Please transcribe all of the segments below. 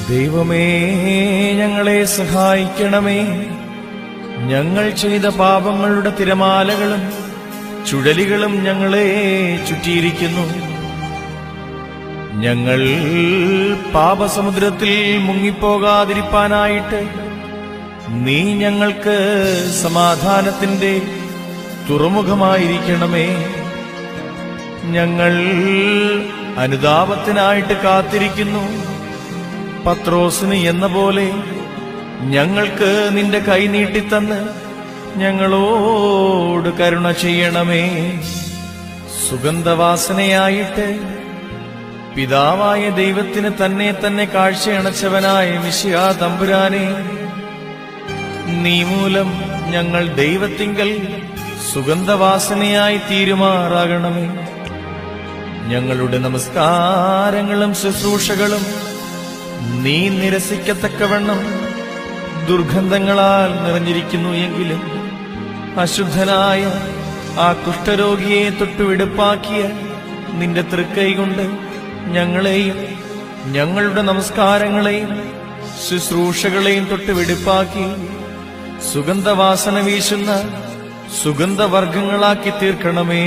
ദൈവമേ ഞങ്ങളെ സഹായിക്കണമേ ഞങ്ങൾ ചെയ്ത പാപങ്ങളുടെ തിരമാലകളും ചുഴലികളും ഞങ്ങളെ ചുറ്റിയിരിക്കുന്നു ഞങ്ങൾ പാപസമുദ്രത്തിൽ മുങ്ങിപ്പോകാതിരിപ്പാനായിട്ട് നീ ഞങ്ങൾക്ക് സമാധാനത്തിന്റെ തുറമുഖമായിരിക്കണമേ ഞങ്ങൾ അനുതാപത്തിനായിട്ട് കാത്തിരിക്കുന്നു പത്രോസിന് എന്ന പോലെ ഞങ്ങൾക്ക് നിന്റെ കൈ നീട്ടിത്തന്ന് ഞങ്ങളോട് കരുണ ചെയ്യണമേ സുഗന്ധവാസനയായിട്ട് പിതാവായ ദൈവത്തിന് തന്നെ തന്നെ കാഴ്ചയണച്ചവനായ മിശിയാ തമ്പുരാനെ നീ മൂലം ഞങ്ങൾ ദൈവത്തിങ്കൽ സുഗന്ധവാസനയായി തീരുമാറാകണമേ ഞങ്ങളുടെ നമസ്കാരങ്ങളും ശുശ്രൂഷകളും നീ നിരസിക്കത്തക്കവണ്ണം ദുർഗന്ധങ്ങളാൽ നിറഞ്ഞിരിക്കുന്നു എങ്കിലും അശുദ്ധനായ ആ കുഷ്ഠരോഗിയെ തൊട്ടുവെടുപ്പാക്കിയ നിന്റെ തൃക്കൈ കൊണ്ട് ഞങ്ങളെയും ഞങ്ങളുടെ നമസ്കാരങ്ങളെയും ശുശ്രൂഷകളെയും തൊട്ട് വെടിപ്പാക്കി സുഗന്ധവാസന വീശുന്ന സുഗന്ധവർഗങ്ങളാക്കി തീർക്കണമേ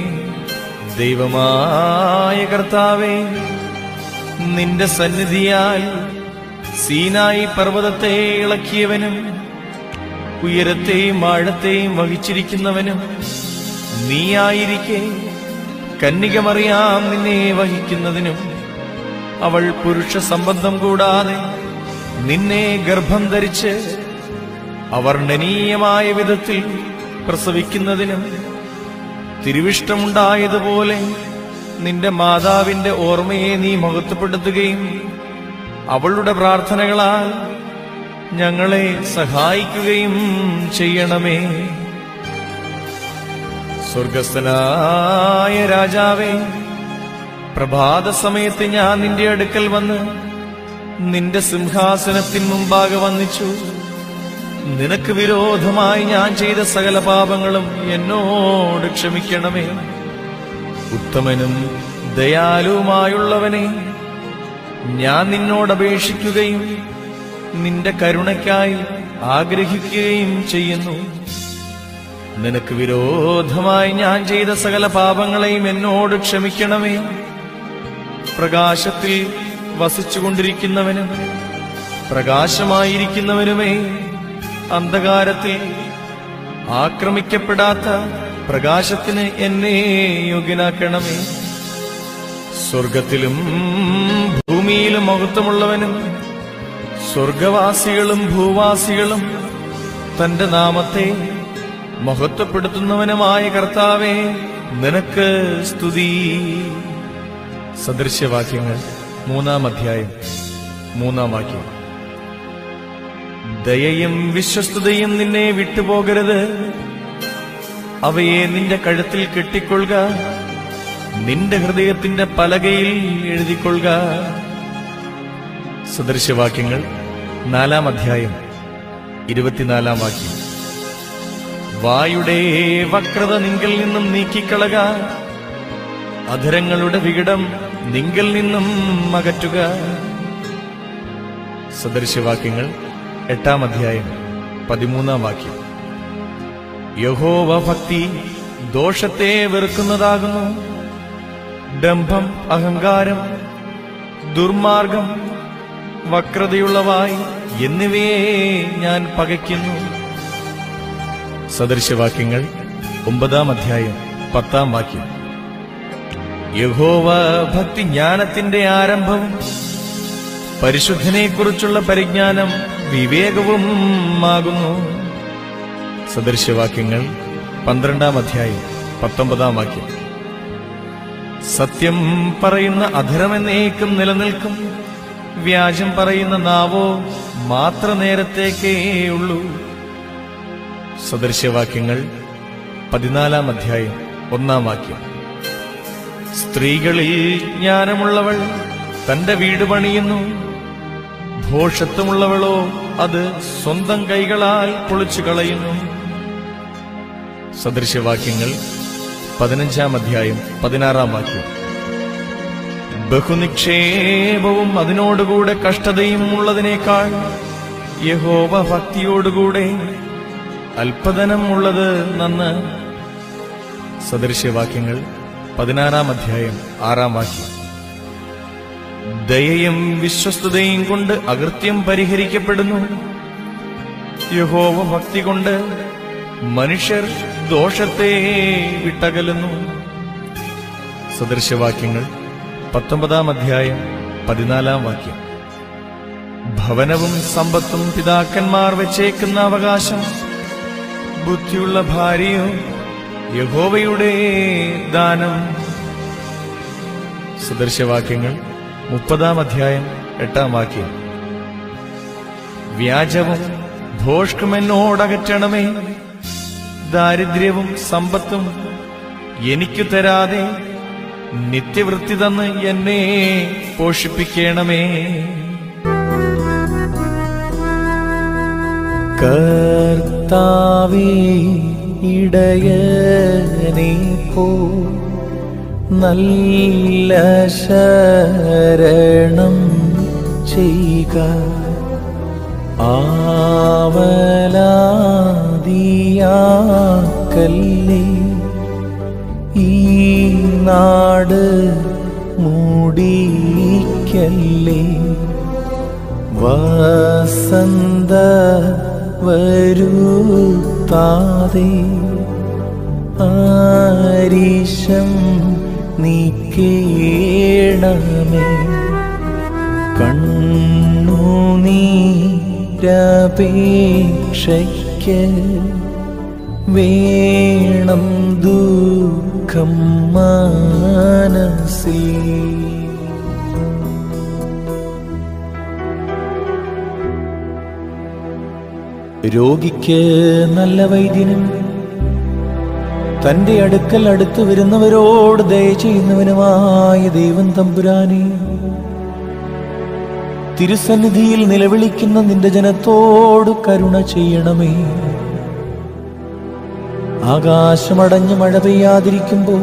ദൈവമായ കർത്താവേ നിന്റെ സന്നിധിയാൽ സീനായി പർവ്വതത്തെ ഇളക്കിയവനും ഉയരത്തെയും ആഴത്തെയും വഹിച്ചിരിക്കുന്നവനും നീയായിരിക്കെ കന്യകമറിയാം നിന്നെ വഹിക്കുന്നതിനും അവൾ പുരുഷ സംബന്ധം കൂടാതെ നിന്നെ ഗർഭം ധരിച്ച് അവർണ്ണനീയമായ വിധത്തിൽ പ്രസവിക്കുന്നതിനും തിരുവിഷ്ടമുണ്ടായതുപോലെ നിന്റെ മാതാവിന്റെ ഓർമ്മയെ നീ മഹത്വപ്പെടുത്തുകയും അവളുടെ പ്രാർത്ഥനകളാൽ ഞങ്ങളെ സഹായിക്കുകയും ചെയ്യണമേ സ്വർഗസ്ഥനായ രാജാവേ പ്രഭാത സമയത്ത് ഞാൻ നിന്റെ അടുക്കൽ വന്ന് നിന്റെ സിംഹാസനത്തിൻ മുമ്പാകെ വന്നിച്ചു നിനക്ക് വിരോധമായി ഞാൻ ചെയ്ത സകല പാപങ്ങളും എന്നോട് ക്ഷമിക്കണമേ ഉത്തമനും ദയാലുവുമായുള്ളവനെ ഞാൻ നിന്നോട് അപേക്ഷിക്കുകയും നിന്റെ കരുണയ്ക്കായി ആഗ്രഹിക്കുകയും ചെയ്യുന്നു നിനക്ക് വിരോധമായി ഞാൻ ചെയ്ത സകല പാപങ്ങളെയും എന്നോട് ക്ഷമിക്കണമേ പ്രകാശത്തിൽ വസിച്ചുകൊണ്ടിരിക്കുന്നവനും പ്രകാശമായിരിക്കുന്നവനുമേ അന്ധകാരത്തിൽ ആക്രമിക്കപ്പെടാത്ത പ്രകാശത്തിന് എന്നെ യോഗ്യനാക്കണമേ സ്വർഗത്തിലും ഭൂമിയിലും മഹത്വമുള്ളവനും സ്വർഗവാസികളും ഭൂവാസികളും തന്റെ നാമത്തെ മഹത്വപ്പെടുത്തുന്നവനുമായ കർത്താവേ നിനക്ക് സ്തുതി സദൃശ്യവാക്യങ്ങൾ മൂന്നാം അധ്യായം മൂന്നാം വാക്യം ദയയും വിശ്വസ്തതയും നിന്നെ വിട്ടുപോകരുത് അവയെ നിന്റെ കഴുത്തിൽ കെട്ടിക്കൊള്ളുക നിന്റെ ഹൃദയത്തിന്റെ പലകയിൽ എഴുതിക്കൊള്ളുക സദൃശ്യവാക്യങ്ങൾ നാലാം അധ്യായം ഇരുപത്തിനാലാം വാക്യം വായുടെ വക്രത നിങ്കിൽ നിന്നും നീക്കിക്കളക അധരങ്ങളുടെ വികടം നിങ്കിൽ നിന്നും അകറ്റുക സദൃശ്യവാക്യങ്ങൾ എട്ടാം അധ്യായം പതിമൂന്നാം വാക്യം യഹോവ ഭക്തി ദോഷത്തെ വെറുക്കുന്നതാകുന്നു ഡംഭം അഹങ്കാരം ദുർമാർഗം വക്രതയുള്ളവായി എന്നിവയെ ഞാൻ പകയ്ക്കുന്നു സദൃശവാക്യങ്ങൾ ഒമ്പതാം അധ്യായം പത്താം വാക്യം യഹോവ ഭക്തി ജ്ഞാനത്തിന്റെ ആരംഭവും പരിശുദ്ധനെക്കുറിച്ചുള്ള പരിജ്ഞാനം വിവേകവും ആകുന്നു സദൃശ്യവാക്യങ്ങൾ പന്ത്രണ്ടാം അധ്യായം പത്തൊമ്പതാം വാക്യം സത്യം പറയുന്ന അധരമെന്നേക്കും നിലനിൽക്കും വ്യാജം പറയുന്ന നാവോ മാത്ര നേരത്തേക്കേ ഉള്ളൂ സദൃശ്യവാക്യങ്ങൾ പതിനാലാം അധ്യായം ഒന്നാം വാക്യം സ്ത്രീകളിൽ ജ്ഞാനമുള്ളവൾ തന്റെ വീട് പണിയുന്നു ഭോഷത്വമുള്ളവളോ അത് സ്വന്തം കൈകളാൽ പൊളിച്ചു കളയുന്നു സദൃശ്യവാക്യങ്ങൾ പതിനഞ്ചാം അധ്യായം പതിനാറാം വാക്യം ബഹുനിക്ഷേപവും അതിനോടുകൂടെ കഷ്ടതയും ഉള്ളതിനേക്കാൾ യഹോവ ഭക്തിയോടുകൂടെ അല്പധനം ഉള്ളത് നന്ന് സദൃശ്യവാക്യങ്ങൾ പതിനാറാം അധ്യായം ആറാം വാക്യം ദയയും വിശ്വസ്തതയും കൊണ്ട് അകൃത്യം പരിഹരിക്കപ്പെടുന്നു യഹോവ ഭക്തി കൊണ്ട് മനുഷ്യർ ദോഷത്തെ വിട്ടകലുന്നു സദൃശവാക്യങ്ങൾ പത്തൊമ്പതാം അധ്യായം പതിനാലാം വാക്യം ഭവനവും സമ്പത്തും പിതാക്കന്മാർ വെച്ചേക്കുന്ന അവകാശം ബുദ്ധിയുള്ള ഭാര്യയോ യഹോവയുടെ ദാനം സദൃശവാക്യങ്ങൾ മുപ്പതാം അധ്യായം എട്ടാം വാക്യം വ്യാജവും ഭോഷ്കുമെന്നോടകറ്റണമേ ദാരിദ്ര്യവും സമ്പത്തും എനിക്കു തരാതെ നിത്യവൃത്തി തന്ന് എന്നെ പോഷിപ്പിക്കണമേ കർത്താവേ ഇടയനെ പോ നല്ല ശരണം ചെയ്യുക ആവലാദിയാക്കല്ലേ ഈ നാട് മൂടിക്കല്ലേ വസന്ത വരുത്താതെ ആരിശം നീക്കേണമേ കണ്ണുനീരപേക്ഷയ്ക്ക് വേണം ദുഃഖം മനസ്സിൽ രോഗിക്ക് നല്ല വൈദ്യനും തന്റെ അടുക്കൽ അടുത്തു വരുന്നവരോട് ദയ ചെയ്യുന്നവനുമായ ദൈവം തമ്പുരാനെ തിരുസന്നിധിയിൽ നിലവിളിക്കുന്ന നിന്റെ ജനത്തോട് കരുണ ചെയ്യണമേ ആകാശമടഞ്ഞ് മഴ പെയ്യാതിരിക്കുമ്പോൾ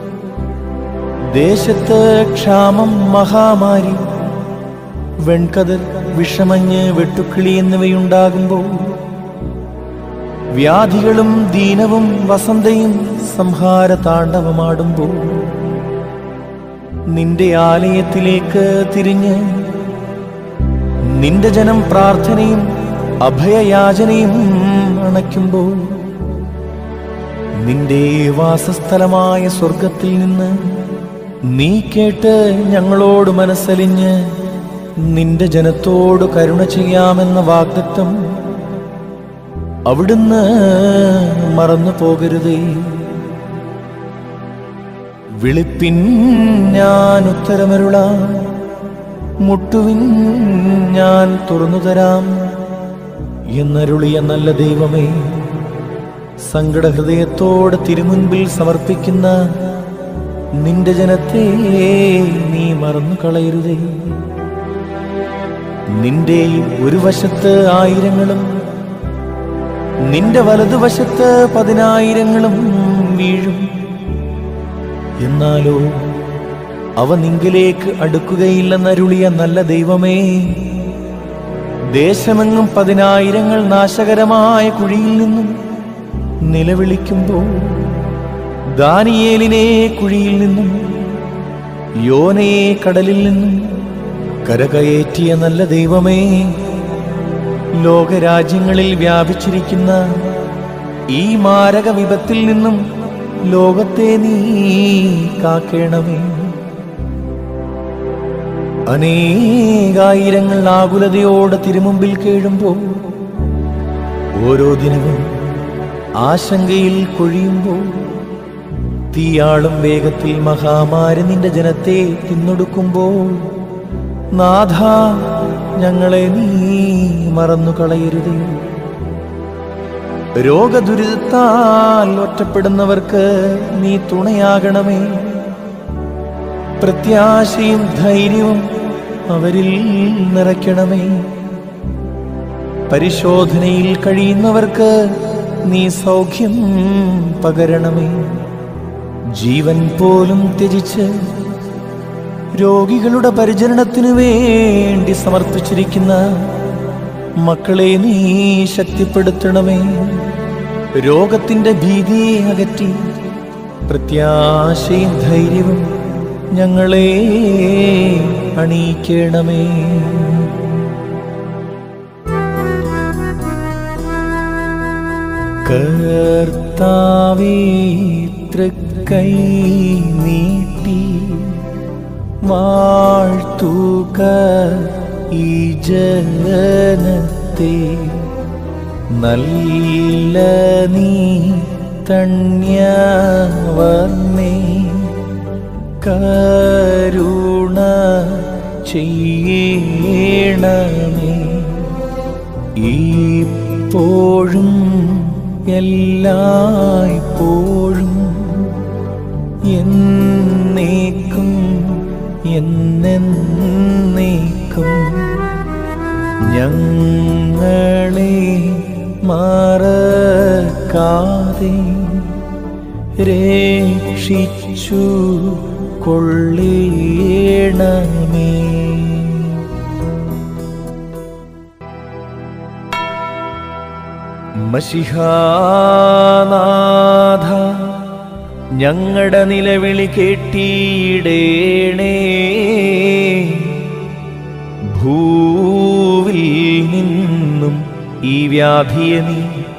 ദേശത്ത് ക്ഷാമം മഹാമാരി വെൺകതിർ വിഷമഞ്ഞ് വെട്ടുക്കിളി എന്നിവയുണ്ടാകുമ്പോൾ വ്യാധികളും ദീനവും വസന്തയും സംഹാര താണ്ഡവമാടുമ്പോൾ നിന്റെ ആലയത്തിലേക്ക് തിരിഞ്ഞ് നിന്റെ ജനം പ്രാർത്ഥനയും അഭയയാചനയും അണയ്ക്കുമ്പോൾ നിന്റെ വാസസ്ഥലമായ സ്വർഗത്തിൽ നിന്ന് നീ കേട്ട് ഞങ്ങളോട് മനസ്സലിഞ്ഞ് നിന്റെ ജനത്തോട് കരുണ ചെയ്യാമെന്ന വാഗ്ദത്വം അവിടുന്ന് മറന്നു പോകരുതേ വിളിപ്പിൻ ഞാൻ ഉത്തരമരുളാം മുട്ടുവിൻ ഞാൻ തുറന്നു തരാം എന്നരുളിയ നല്ല ദൈവമേ സങ്കടഹൃദയത്തോടെ തിരുമുൻപിൽ സമർപ്പിക്കുന്ന നിന്റെ ജനത്തെ നീ മറന്നു കളയരുതേ നിന്റെ ഒരു വശത്ത് ആയിരങ്ങളും നിന്റെ വലതുവശത്ത് പതിനായിരങ്ങളും വീഴും എന്നാലോ അവ നിങ്കിലേക്ക് അടുക്കുകയില്ലെന്നരുളിയ നല്ല ദൈവമേ ദേശമെങ്ങും പതിനായിരങ്ങൾ നാശകരമായ കുഴിയിൽ നിന്നും നിലവിളിക്കുമ്പോൾ ദാനിയേലിനെ കുഴിയിൽ നിന്നും യോനയെ കടലിൽ നിന്നും കരകയറ്റിയ നല്ല ദൈവമേ ലോകരാജ്യങ്ങളിൽ വ്യാപിച്ചിരിക്കുന്ന ഈ മാരക വിപത്തിൽ നിന്നും ലോകത്തെ നീ കാക്കേണമേ അനേകായിരങ്ങൾ ആകുലതയോടെ തിരുമുമ്പിൽ കേഴുമ്പോൾ ഓരോ ദിനവും ആശങ്കയിൽ കൊഴിയുമ്പോൾ തീയാളും വേഗത്തിൽ മഹാമാരി നിന്റെ ജനത്തെ തിന്നൊടുക്കുമ്പോൾ നാഥ ഞങ്ങളെ നീ മറന്നു കളയരുതേ രോഗദുരിതത്താൽ ഒറ്റപ്പെടുന്നവർക്ക് നീ തുണയാകണമേ പ്രത്യാശയും ധൈര്യവും അവരിൽ നിറയ്ക്കണമേ പരിശോധനയിൽ കഴിയുന്നവർക്ക് നീ സൗഖ്യം പകരണമേ ജീവൻ പോലും ത്യജിച്ച് രോഗികളുടെ പരിചരണത്തിനു വേണ്ടി സമർപ്പിച്ചിരിക്കുന്ന മക്കളെ നീ ശക്തിപ്പെടുത്തണമേ രോഗത്തിന്റെ ഭീതിയെ അകറ്റി പ്രത്യാശയും ധൈര്യവും ഞങ്ങളെ അണിയിക്കണമേ കർത്താവേ തൃക്കൈ നീട്ടി വാഴ്ത്തുക ഈ ജനത്തെ നല്ല നീ തണ്യവർണ്ണേ കരുണ ചെയ്യണമേ ഇപ്പോഴും എല്ലായ്പ്പോഴും എന്നേക്കും എന്നേക്കും ഞങ്ങളെ മറക്കാതെ രക്ഷിച്ചു കൊള്ളേണമേ മഷിഹാനാഥ ഞങ്ങളുടെ നിലവിളി കേട്ടിടേണേ ഭൂവിൽ നിന്നും ഈ വ്യാധിയെ നീ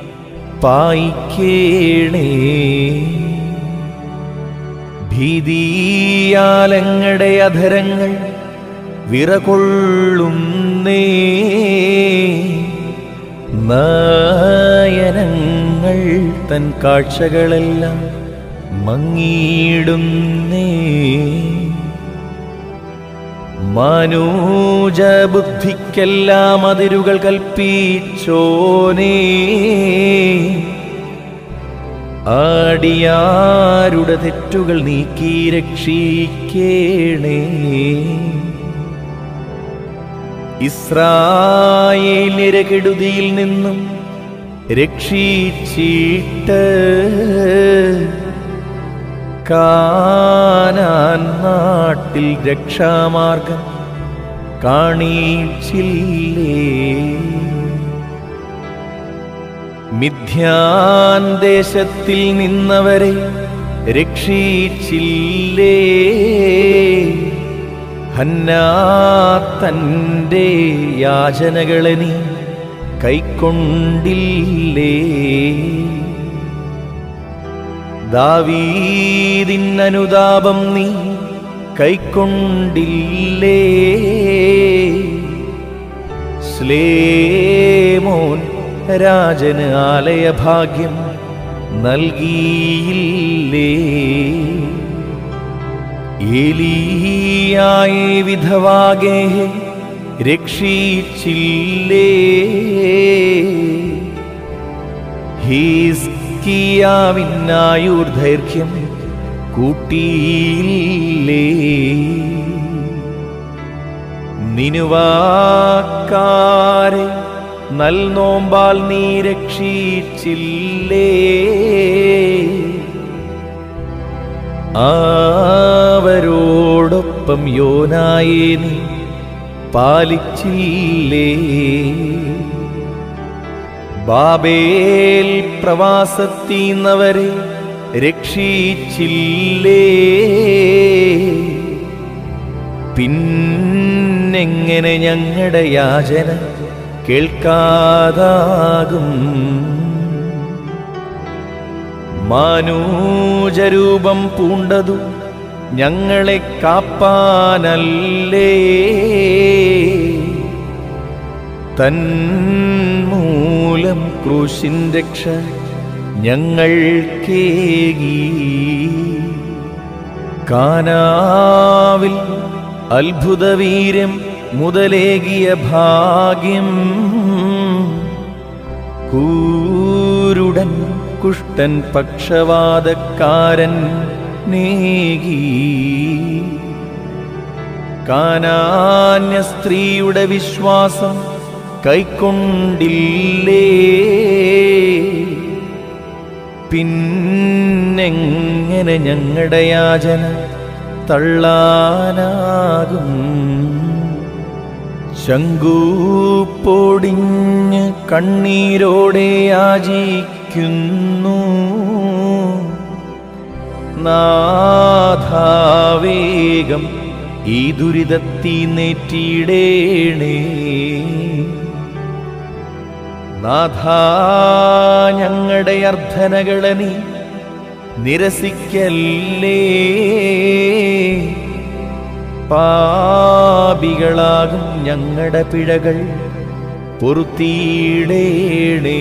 പായിക്കേണേ ഭീതിയാലങ്ങളുടെ അധരങ്ങൾ വിറകൊള്ളുന്നേ നയനങ്ങൾ തൻ കാഴ്ചകളെല്ലാം മങ്ങിയിടുന്നേ മനൂജ ബുദ്ധിക്കെല്ലാം അതിരുകൾ കൽപ്പിച്ചോനേ ആടിയാരുടെ തെറ്റുകൾ നീക്കി രക്ഷിക്കേണേ ഇസ്രായേലിന്റെ കെടുതിയിൽ നിന്നും രക്ഷിച്ചിട്ട് കാനാൻ നാട്ടിൽ രക്ഷാമാർഗം കാണിച്ചില്ലേ മിഥ്യാൻ ദേശത്തിൽ നിന്നവരെ രക്ഷിച്ചില്ലേ ഹന്നാ തൻ്റെ യാചനകളെ നീ കൈക്കൊണ്ടില്ലേ ദാവീദിനനുതാപം നീ കൈക്കൊണ്ടില്ലേ സ്ലേമോൻ രാജന് ആലയഭാഗ്യം നൽകിയില്ലേ ഏലിയായെ വിധവാകെ രക്ഷിച്ചില്ലേ ഹീസ്കിയാവിനായുർദൈർഘ്യം കൂട്ടിയില്ലേ നിനുവാക്കാരെ നൽ നോമ്പാൽ നീ രക്ഷിച്ചില്ലേ അവരോടൊപ്പം യോനായെ നീ പാലിച്ചില്ലേ ബാബേൽ പ്രവാസത്തീന്നവരെ രക്ഷിച്ചില്ലേ പിന്നെങ്ങനെ ഞങ്ങളുടെ യാചന കേൾക്കാതാകും മാനൂജരൂപം പൂണ്ടതു ഞങ്ങളെ കാപ്പാനല്ലേ തൻ മൂലം ക്രൂശിൻ രക്ഷ ഞങ്ങൾ കേകി കാനാവിൽ അത്ഭുതവീര്യം മുതലേകിയ ഭാഗ്യം കൂരുടൻ കുഷ്ടൻ പക്ഷവാതക്കാരൻ നേകി കാനാന്യ സ്ത്രീയുടെ വിശ്വാസം കൈക്കൊണ്ടില്ലേ പിന്നെങ്ങനെ ഞങ്ങളുടെ യാചന തള്ളാനാകും ശങ്കൂപ്പൊടിഞ്ഞ് കണ്ണീരോടെ യാചിക്കുന്നു നാഥാവേഗം ഈ ദുരിതത്തി നെറ്റിയിടേണേ നാഥാ ഞങ്ങളുടെ അർത്ഥനകളെ നീ നിരസിക്കല്ലേ പാപികളാകും ഞങ്ങളുടെ പിഴകൾ പൊറുത്തിയിടേണേ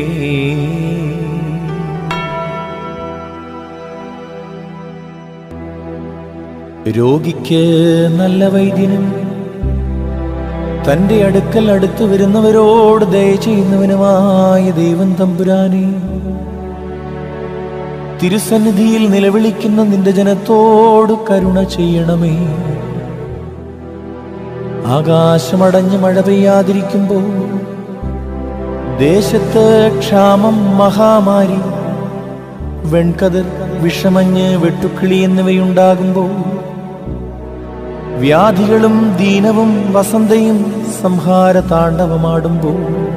രോഗിക്ക് നല്ല വൈദ്യനും തന്റെ അടുക്കൽ അടുത്തു വരുന്നവരോട് ദയ ചെയ്യുന്നവനുമായ ദൈവം തമ്പുരാനെ തിരുസന്നിധിയിൽ നിലവിളിക്കുന്ന നിന്റെ ജനത്തോട് കരുണ ചെയ്യണമേ ആകാശമടഞ്ഞ് മഴ പെയ്യാതിരിക്കുമ്പോൾ ദേശത്ത് ക്ഷാമം മഹാമാരി വെൺകതിർ വിഷമഞ്ഞ് വെട്ടുക്കിളി എന്നിവയുണ്ടാകുമ്പോൾ വ്യാധികളും ദീനവും വസന്തയും സംഹാര താണ്ഡവമാടുമ്പോൾ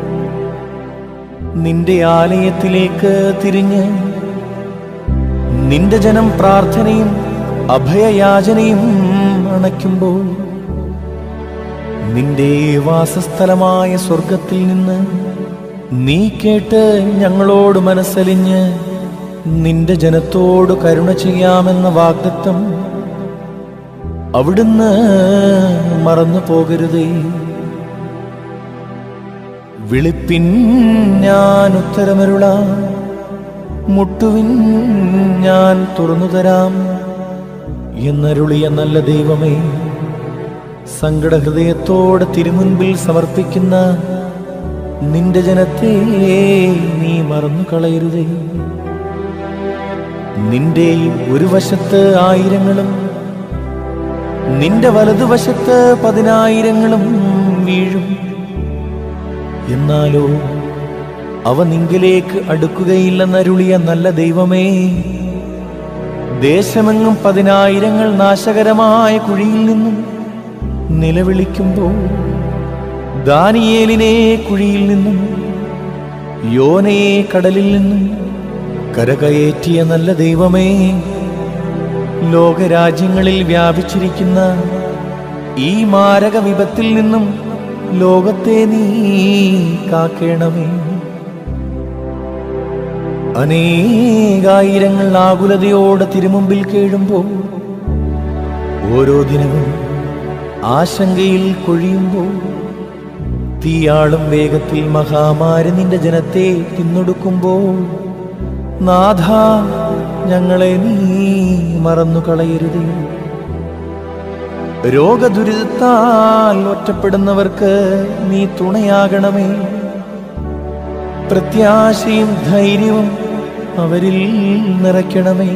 നിന്റെ ആലയത്തിലേക്ക് തിരിഞ്ഞ് നിന്റെ ജനം പ്രാർത്ഥനയും അഭയയാചനയും അണയ്ക്കുമ്പോൾ നിന്റെ വാസസ്ഥലമായ സ്വർഗത്തിൽ നിന്ന് നീ കേട്ട് ഞങ്ങളോട് മനസ്സലിഞ്ഞ് നിന്റെ ജനത്തോട് കരുണ ചെയ്യാമെന്ന വാഗ്ദത്തം അവിടുന്ന് മറന്നു പോകരുതേ വിളിപ്പിൻ ഞാൻ ഉത്തരമരുളാം മുട്ടുവിൻ ഞാൻ തുറന്നു തരാം എന്നരുളിയ നല്ല ദൈവമേ സങ്കടഹൃദയത്തോടെ തിരുമുൻപിൽ സമർപ്പിക്കുന്ന നിന്റെ ജനത്തെ നീ മറന്നു കളയരുതേ നിന്റെ ഒരു വശത്ത് ആയിരങ്ങളും നിന്റെ വലതുവശത്ത് പതിനായിരങ്ങളും വീഴും എന്നാലോ അവ നിങ്കിലേക്ക് അടുക്കുകയില്ലെന്നരുളിയ നല്ല ദൈവമേ ദേശമെങ്ങും പതിനായിരങ്ങൾ നാശകരമായ കുഴിയിൽ നിന്നും നിലവിളിക്കുമ്പോൾ ദാനിയേലിനെ കുഴിയിൽ നിന്നും യോനയെ കടലിൽ നിന്നും കരകയറ്റിയ നല്ല ദൈവമേ ലോകരാജ്യങ്ങളിൽ വ്യാപിച്ചിരിക്കുന്ന ഈ മാരക വിപത്തിൽ നിന്നും ലോകത്തെ നീ കാക്കേണമേ അനേകായിരങ്ങൾ ആകുലതയോടെ തിരുമുമ്പിൽ കേഴുമ്പോൾ ഓരോ ദിനവും ആശങ്കയിൽ കൊഴിയുമ്പോൾ തീയാളും വേഗത്തിൽ മഹാമാരി നിന്റെ ജനത്തെ തിന്നൊടുക്കുമ്പോൾ നാഥ ഞങ്ങളെ നീ മറന്നു കളയരുതേ രോഗദുരിതത്താൽ ഒറ്റപ്പെടുന്നവർക്ക് നീ തുണയാകണമേ പ്രത്യാശയും ധൈര്യവും അവരിൽ നിറയ്ക്കണമേ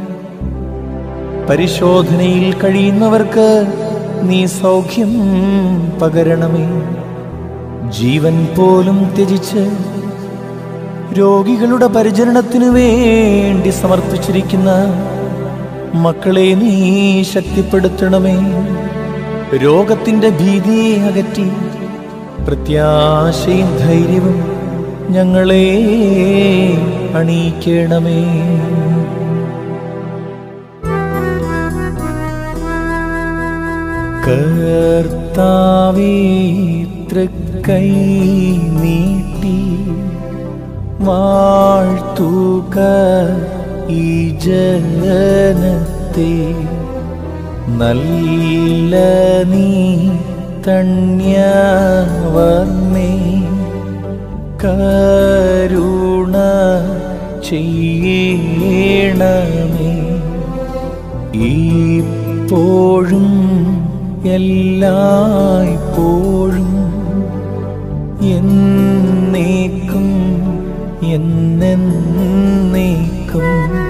പരിശോധനയിൽ കഴിയുന്നവർക്ക് നീ സൗഖ്യം പകരണമേ ജീവൻ പോലും ത്യജിച്ച് രോഗികളുടെ പരിചരണത്തിനു വേണ്ടി സമർപ്പിച്ചിരിക്കുന്ന മക്കളെ നീ ശക്തിപ്പെടുത്തണമേ രോഗത്തിന്റെ ഭീതിയെ അകറ്റി പ്രത്യാശയും ധൈര്യവും ഞങ്ങളെ അണിയിക്കണമേ കർത്താവേ തൃക്കൈ നീട്ടി വാഴ്ത്തുക ഈ ജനത്തെ നല്ല നീ തണ്യവർമ്മേ കരുണ ചെയ്യണമേ ഇപ്പോഴും എല്ലായ്പ്പോഴും എന്നേക്കും എന്നേക്കും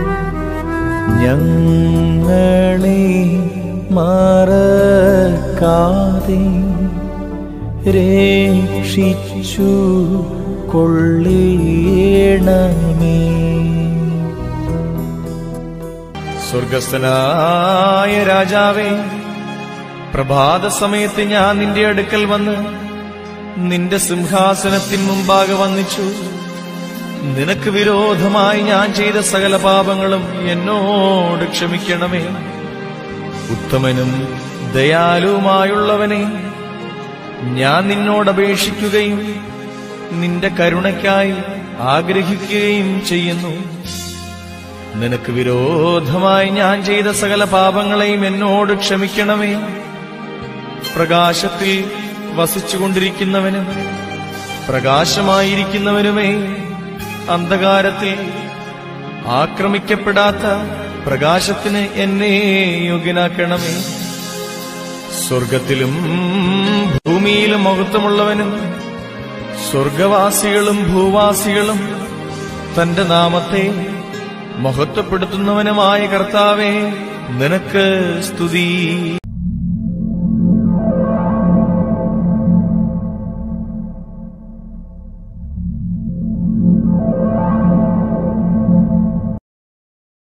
ഞങ്ങളെ മറക്കാതെ രക്ഷിച്ചു കൊള്ളേണമേ സ്വർഗസ്ഥനായ രാജാവേ പ്രഭാത സമയത്ത് ഞാൻ നിന്റെ അടുക്കൽ വന്ന് നിന്റെ സിംഹാസനത്തിൻ മുമ്പാകെ വന്നിച്ചു നിനക്ക് വിരോധമായി ഞാൻ ചെയ്ത സകല പാപങ്ങളും എന്നോട് ക്ഷമിക്കണമേ ഉത്തമനും ദയാലുവുമായുള്ളവനെ ഞാൻ നിന്നോട് അപേക്ഷിക്കുകയും നിന്റെ കരുണയ്ക്കായി ആഗ്രഹിക്കുകയും ചെയ്യുന്നു നിനക്ക് വിരോധമായി ഞാൻ ചെയ്ത സകല പാപങ്ങളെയും എന്നോട് ക്ഷമിക്കണമേ പ്രകാശത്തിൽ വസിച്ചുകൊണ്ടിരിക്കുന്നവനും പ്രകാശമായിരിക്കുന്നവനുമേ അന്ധകാരത്തിൽ ആക്രമിക്കപ്പെടാത്ത പ്രകാശത്തിന് എന്നെ യോഗ്യനാക്കണമേ സ്വർഗത്തിലും ഭൂമിയിലും മഹത്വമുള്ളവനും സ്വർഗവാസികളും ഭൂവാസികളും തന്റെ നാമത്തെ മഹത്വപ്പെടുത്തുന്നവനുമായ കർത്താവേ നിനക്ക് സ്തുതി